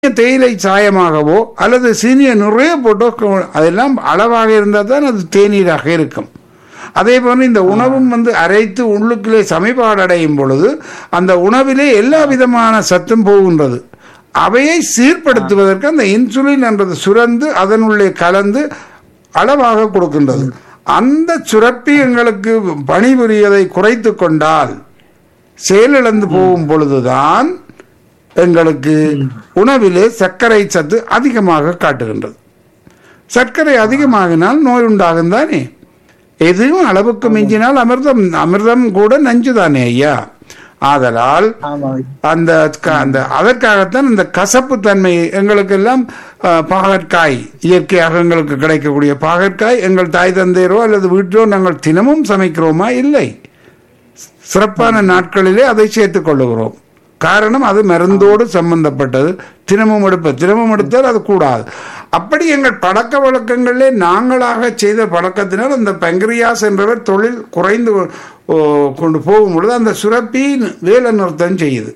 தேயிலை சாயமாகவோ அல்லது சீனியை நிறைய போட்டோ க- அதெல்லாம் அளவாக இருந்தால் தான் அது தேநீராக இருக்கும் அதே போல இந்த உணவும் வந்து அரைத்து உள்ளுக்குள்ளே சமைப்பாடு அடையும் பொழுது அந்த உணவிலே எல்லா விதமான சத்தும் போகின்றது அவையை சீர்படுத்துவதற்கு அந்த இன்சுலின் என்றது சுரந்து அதனுள்ளே கலந்து அளவாக கொடுக்கின்றது அந்த சுரப்பி எங்களுக்கு பணிபுரியதை குறைத்து கொண்டால் செயலிழந்து போகும் பொழுதுதான் எங்களுக்கு உணவிலே சர்க்கரை சத்து அதிகமாக காட்டுகின்றது சர்க்கரை அதிகமாகினால் நோய் உண்டாகும் தானே எதுவும் அளவுக்கு மிஞ்சினால் அமிர்தம் அமிர்தம் கூட நஞ்சு தானே ஐயா ஆதலால் ஆமாங்க அந்த க- அந்த அதற்காகத்தான் இந்த கசப்பு தன்மை எங்களுக்கெல்லாம் அஹ், பாகற்காய் இயற்கையாக எங்களுக்கு கிடைக்கக்கூடிய பாகற்காய் எங்கள் தாய் தந்தையரோ அல்லது வீட்டிலோ நாங்கள் தினமும் சமைக்கிறோமா இல்லை சிறப்பான நாட்களிலே அதை சேர்த்துக் கொள்ளுகிறோம் காரணம் அது மருந்தோடு சம்பந்தப்பட்டது தினமும் எடுப்பது தினமும் எடுத்தால் அது கூடாது அப்படி எங்கள் பழக்க வழக்கங்களிலே நாங்களாக செய்த பழக்கத்தினால் அந்த பங்கிரியாஸ் என்றவர் தொழில் குறைந்து ஓ, கொண்டு போகும் பொழுது அந்த சுரப்பி வேலை நிறுத்தம் செய்யுது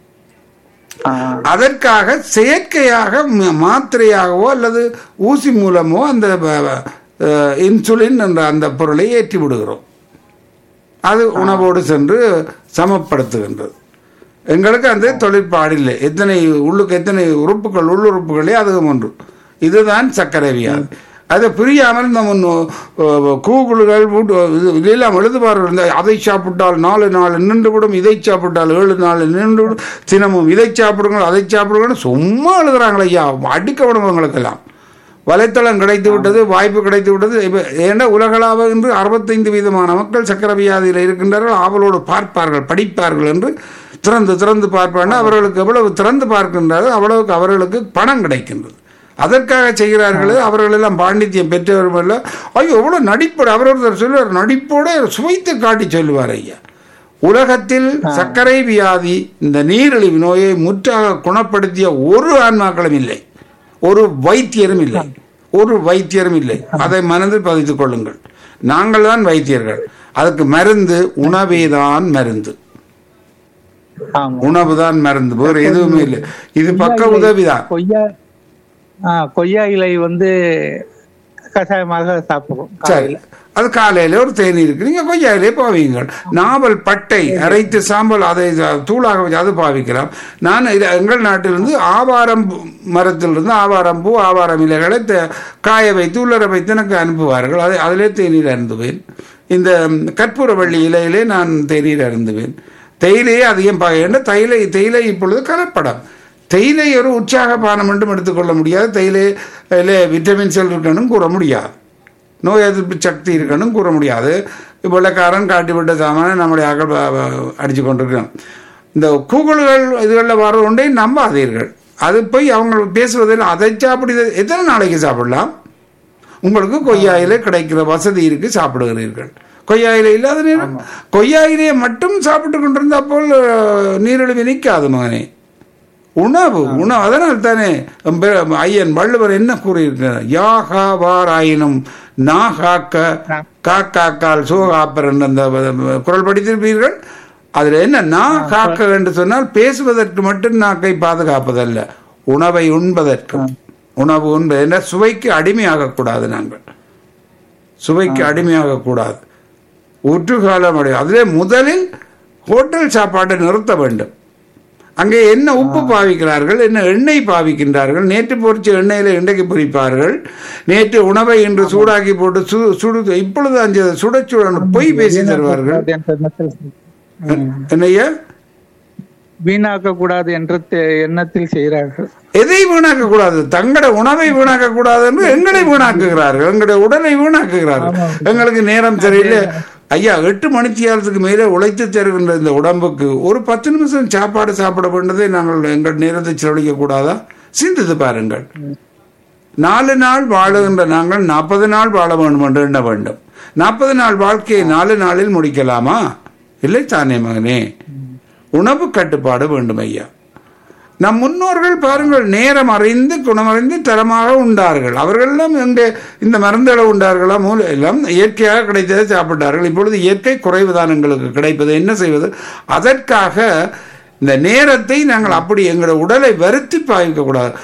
ஆ, அதற்காக செயற்கையாக ம- மாத்திரையாகவோ அல்லது ஊசி மூலமோ அந்த வ- வ- அஹ், இன்சுலின் என்ற அந்த பொருளை ஏற்றி விடுகிறோம் அது உணவோடு சென்று சமப்படுத்துகின்றது எங்களுக்கு அந்த தொழிற்பாடு இல்லை எத்தனை உள்ளுக்கு எத்தனை உறுப்புகள் உள்ளுறுப்புகளே அதுவும் ஒன்று இதுதான் சர்க்கரை வியாதி அதை புரியாமல் நம்ம நோ- அஹ் கூகுள்கள் வீட்டு- இது- இதெல்லாம் எழுதுவார்கள் இந்த அதை சாப்பிட்டால் நாலு நாள் நின்று விடும் இதை சாப்பிட்டால் ஏழு நாள் நின்று விடும் தினமும் இதை சாப்பிடுங்கள் அதை சாப்பிடுங்கன்னு சும்மா எழுதுறாங்களே ஐயா அடிக்க விடும் உங்களுக்கெல்லாம் வலைத்தளம் கிடைத்து விட்டது வாய்ப்பு கிடைத்து விட்டது இப்ப ஏன்னா உலகளாவ என்று அறுபத்தைந்து விதமான மக்கள் சக்கர வியாதியில் இருக்கின்றார்கள் அவளோடு பார்ப்பார்கள் படிப்பார்கள் என்று திறந்து திறந்து பார்ப்பார்கள் அவர்களுக்கு எவ்வளவு திறந்து பார்க்கின்றார்கள் அவ்வளவுக்கு அவர்களுக்கு பணம் கிடைக்கின்றது அதற்காக செய்கிறார்கள் அவர்கள் எல்லாம் பாண்டித்யம் பெற்றவர்கள் எல்லாம் ஐயோ எவ்வளோ நடிப்பு அவர் ஒருத்தர் சொல்லுவார் நடிப்போட சுவைத்து காட்டி சொல்லுவார் ஐயா உலகத்தில் சர்க்கரை வியாதி இந்த நீரிழிவு நோயை முற்றாக குணப்படுத்திய ஒரு ஆன்மாக்களும் இல்லை ஒரு வைத்தியரும் இல்லை ஒரு வைத்தியரும் இல்லை அதை மனதில் பதித்துக் கொள்ளுங்கள் நாங்கள் தான் வைத்தியர்கள் அதுக்கு மருந்து உணவே தான் மருந்து ஆமா உணவு தான் மருந்து வேறு எதுவுமே இல்லை இது பக்க உதவிதான் கொய்யா ஆ கொய்யா இலை வந்து கஷாயமாக சாப்பிடுறோம் சரி அது காலையில ஒரு தேநீர் இருக்கு நீங்க கொய்யாயிலே பாவிங்கள் நாவல் பட்டை அரைத்து சாம்பல் அதை தூளாக வச்சு அது பாவிக்கலாம் நான் இது எங்கள் நாட்டிலிருந்து ஆவாரம் பூ- மரத்திலிருந்து ஆவாரம் பூ ஆவாரம் இலைகளை த- காய வைத்து உள்ளர வைத்து எனக்கு அனுப்புவார்கள் அதை அதிலே தேநீர் அருந்துவேன் இந்த கற்பூரவள்ளி இலையிலே நான் தேநீர் அருந்துவேன் தேயிலையே அதிகம் பாக தேயிலை தேயிலை இப்பொழுது கலப்படம் தேயிலை ஒரு உற்சாக பானம் மட்டும் எடுத்துக்கொள்ள முடியாது தேயிலையில விட்டமின் செல் இருக்கணும் கூற முடியாது நோய் எதிர்ப்பு சக்தி இருக்கணும் கூற முடியாது வெள்ளக்காரன் காட்டிவிட்ட சாமான நம்முடைய அகல் அடிச்சு கொண்டிருக்கிறோம் இந்த கூகுள்கள் இதுகளில் வர ஒன்றை நம்பாதீர்கள் அது போய் அவங்க பேசுவதில் அதை சாப்பிடு இதை- எத்தனை நாளைக்கு சாப்பிடலாம் உங்களுக்கு கொய்யா இலை கிடைக்கிற வசதி இருக்கு சாப்பிடுகிறீர்கள் கொய்யா இலை இல்லாத நேரம் கொய்யா இலையை மட்டும் சாப்பிட்டு கொண்டிருந்தா போல் அஹ், நீரிழிவு நிற்காது மகனே உணவு உணவு அதனால் தானே பெ- ஐயன் வள்ளுவர் என்ன கூறியிருக்கிறார் யாகா வாராயினும் நா காக்க காக்காக்கால் சோகாப்பர் என்ற அந்த வ- குரல் படித்திருப்பீர்கள் அதில் என்ன நா காக்க என்று சொன்னால் பேசுவதற்கு மட்டும் நாக்கை பாதுகாப்பதல்ல உணவை உண்பதற்கு உணவு உண்பது என்ன சுவைக்கு அடிமையாகக்கூடாது நாங்கள் சுவைக்கு அடிமையாகக்கூடாது ஊற்றுகாலம் அடை அதிலே முதலில் ஹோட்டல் சாப்பாட்டை நிறுத்த வேண்டும் அங்கே என்ன உப்பு பாவிக்கிறார்கள் என்ன எண்ணெய் பாவிக்கின்றார்கள் நேற்று பொரிச்ச எண்ணெயில இன்றைக்கு பொரிப்பார்கள் நேற்று உணவை இன்று சூடாக்கி போட்டு சு சுடு இப்பொழுது அந்த சுட சுட பொய் பேசி தருவார்கள் என்ற எண்ணத்தில் என்னையா வீணாக்க கூடாது என்ற தெ- எண்ணத்தில் செய்கிறார்கள் எதை வீணாக்க கூடாது தங்களோட உணவை வீணாக்க கூடாது என்று எங்களை வீணாக்குகிறார்கள் எங்களுடைய உடலை வீணாக்குகிறார்கள் எங்களுக்கு நேரம் சரியில்லை ஐயா எட்டு மணித்தியாலத்துக்கு மேலே உழைத்து தருகின்ற இந்த உடம்புக்கு ஒரு பத்து நிமிஷம் சாப்பாடு சாப்பிட வேண்டதை நாங்கள் எங்கள் நேரத்தை செலவழிக்க கூடாதா சிந்தித்து பாருங்கள் நாலு நாள் வாழுகின்ற நாங்கள் நாற்பது நாள் வாழ வேண்டும் என்று எண்ண வேண்டும் நாற்பது நாள் வாழ்க்கையை நாலு நாளில் முடிக்கலாமா இல்லை தானே மகனே உணவு கட்டுப்பாடு வேண்டும் ஐயா நம் முன்னோர்கள் பாருங்கள் நேரம் அறிந்து குணமறிந்து தரமாக உண்டார்கள் அவர்களெல்லாம் இந்த இந்த மருந்துகளை உண்டார்களா மூல எல்லாம் இயற்கையாக கிடைத்ததை சாப்பிட்டார்கள் இப்பொழுது இயற்கை குறைவுதான் எங்களுக்கு கிடைப்பது என்ன செய்வது அதற்காக இந்த நேரத்தை நாங்கள் அப்படி எங்களோட உடலை வருத்தி பாவிக்க கூடாது